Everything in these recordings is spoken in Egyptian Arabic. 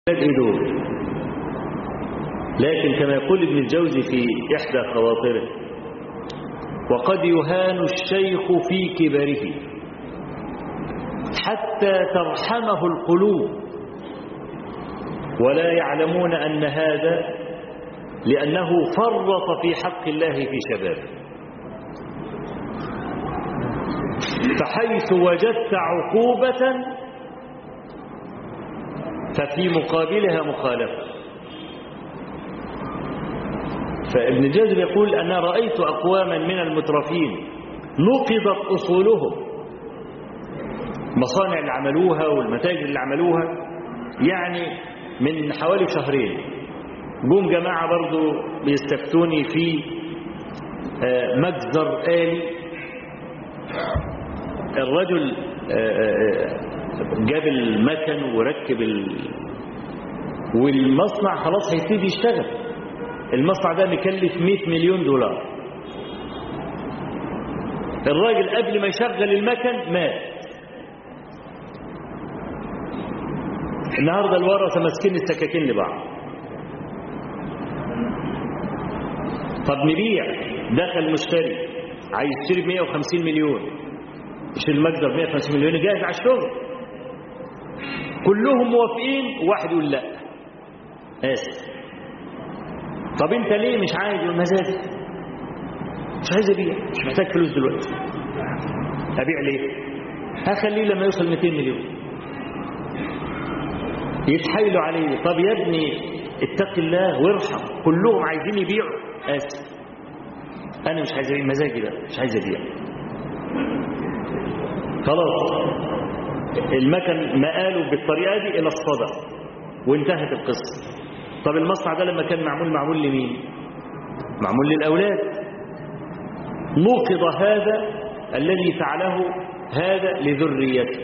ايه دول لكن كما يقول ابن الجوزي في إحدى خواطره وقد يهان الشيخ في كبره حتى ترحمه القلوب ولا يعلمون أن هذا لأنه فرط في حق الله في شبابه فحيث وجدت عقوبة ففي مقابلها مخالفة فابن الجزر يقول أنا رأيت أقواما من المترفين نقضت أصولهم مصانع اللي عملوها والمتاجر اللي عملوها يعني من حوالي شهرين جم جماعة برضو بيستفتوني في مجزر آلي الرجل جاب المكن وركب ال... والمصنع خلاص هيبتدي يشتغل المصنع ده مكلف 100 مليون دولار الراجل قبل ما يشغل المكن مات النهارده الورثه ماسكين السكاكين لبعض طب نبيع دخل مشتري عايز يشتري ب 150 مليون يشتري المجزر ب 150 مليون جاهز على الشغل كلهم موافقين وواحد يقول لا اسف طب انت ليه مش عايز المزاج مش عايز ابيع مش محتاج فلوس دلوقتي ابيع ليه هخليه لما يوصل 200 مليون يتحايلوا عليه طب يا ابني اتق الله وارحم كلهم عايزين يبيعوا اسف انا مش عايز ابيع مزاجي بقى مش عايز ابيع خلاص المكن مقاله بالطريقه دي الى الصدى وانتهت القصه طب المصنع ده لما كان معمول معمول لمين معمول للاولاد نوقض هذا الذي فعله هذا لذريته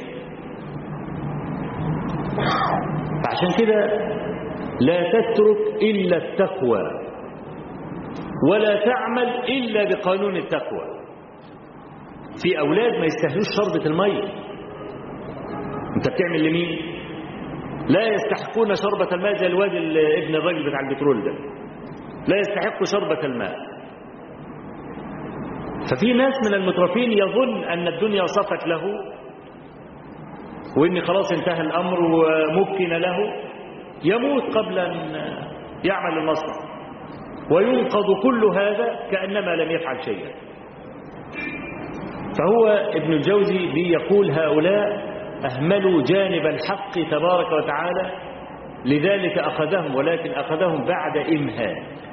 فعشان كده لا تترك إلا التقوى ولا تعمل إلا بقانون التقوى في أولاد ما يستهلوش شربة المية أنت بتعمل لمين لا يستحقون شربة الماء زي الواد ابن الراجل بتاع البترول ده لا يستحق شربة الماء ففي ناس من المترفين يظن أن الدنيا صفت له وإن خلاص انتهى الأمر ومكن له يموت قبل أن يعمل المصنع وينقض كل هذا كأنما لم يفعل شيئا فهو ابن الجوزي بيقول هؤلاء أهملوا جانب الحق تبارك وتعالى لذلك أخذهم ولكن أخذهم بعد إمهال